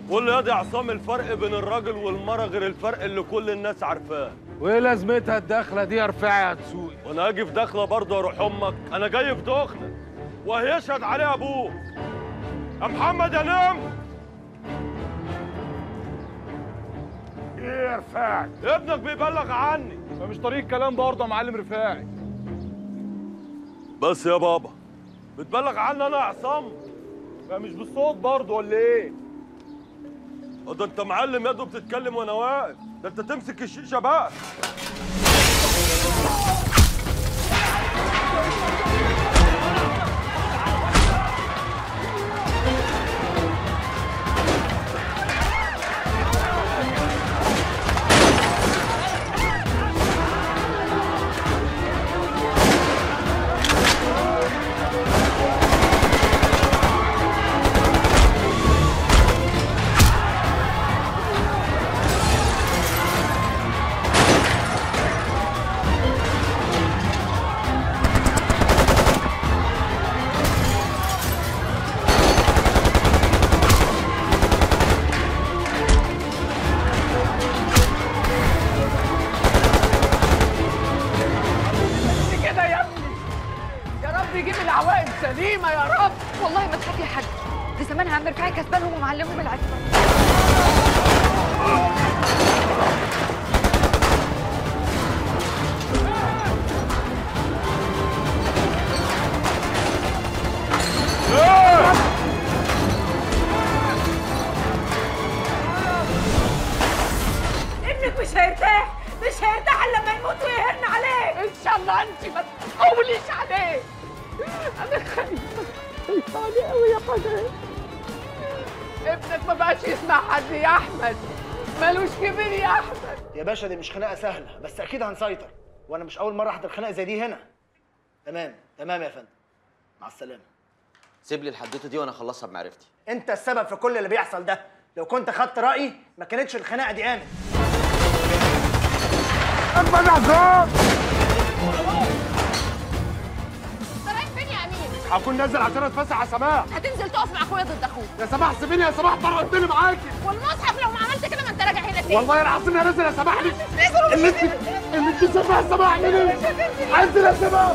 قول لي يا دي عصام الفرق بين الراجل والمرة غير الفرق اللي كل الناس عارفاه وايه لازمتها الدخله دي يا رفاعي يا تسوقي وانا هاجي في دخله برضه يا روح امك انا جاي في دخله وهيشهد عليها ابوك يا محمد يا نم ايه يا رفاعي ابنك بيبلغ عني ده مش طريق كلام برضه يا معلم رفاعي بس يا بابا بتبلغ عني انا يا عصام ده مش بالصوت برضه ولا ايه اه ده انت معلم يا دوب بتتكلم وانا واقف ده انت تمسك الشيشه بقى كده يا ابني يا رب يجيب العوائد سليمه يا رب والله ما تخاف يا حاج دي زمان عم رفاعي كسبانهم ومعلمهم العفه ابنك مش هيرتاح مش هيرتاح الا لما يموت ويهن عليك ان شاء الله انت ما تحاوليش عليه انا خايفه خايفه عليه قوي يا حاجه ابنك ما بقاش يسمع حد يا احمد ملوش كبير يا احمد يا باشا دي مش خناقه سهله بس اكيد هنسيطر وانا مش اول مره احضر خناقه زي دي هنا تمام تمام يا فندم مع السلامه سيب لي الحدوته دي وانا اخلصها بمعرفتي انت السبب في كل اللي بيحصل ده لو كنت خدت رايي ما كانتش الخناقه دي قامت احمد عصام انت رايح فين يا امين هكون نازل عشان اتفسح على سماح هتنزل تقف مع اخويا ضد اخوك يا سماح سيبيني يا سماح بره قلت لي معاكي والمصحف لو ما عملت كده ما انت راجع هنا تاني والله العظيم يا نازل يا سماح لي اللي انت اللي انت شايفها يا سماح لي انزل يا سماح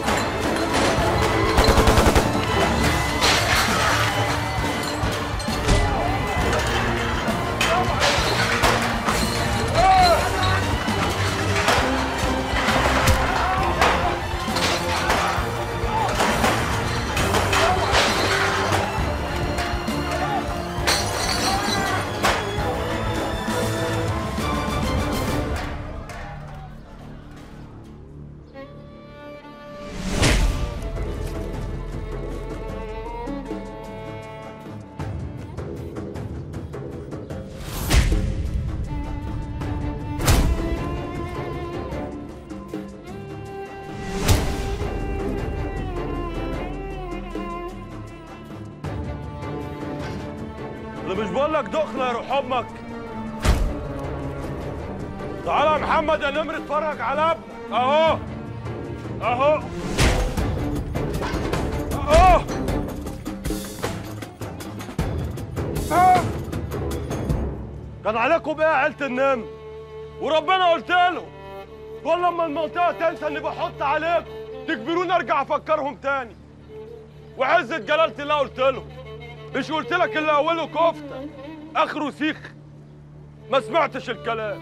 اللي مش بقول لك دخله يا روح امك تعالى يا محمد يا نمر اتفرج على ابنك اهو اهو اهو آه. كان عليكم ايه يا عيله النمر وربنا قلت له كل لما المنطقه تنسى اني بحط عليكم تجبروني ارجع افكرهم تاني وعزة جلالة الله قلت لهم مش قلت لك اللي اوله كفته اخره سيخ ما سمعتش الكلام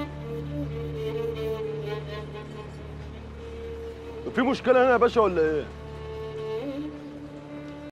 في مشكله هنا يا باشا ولا ايه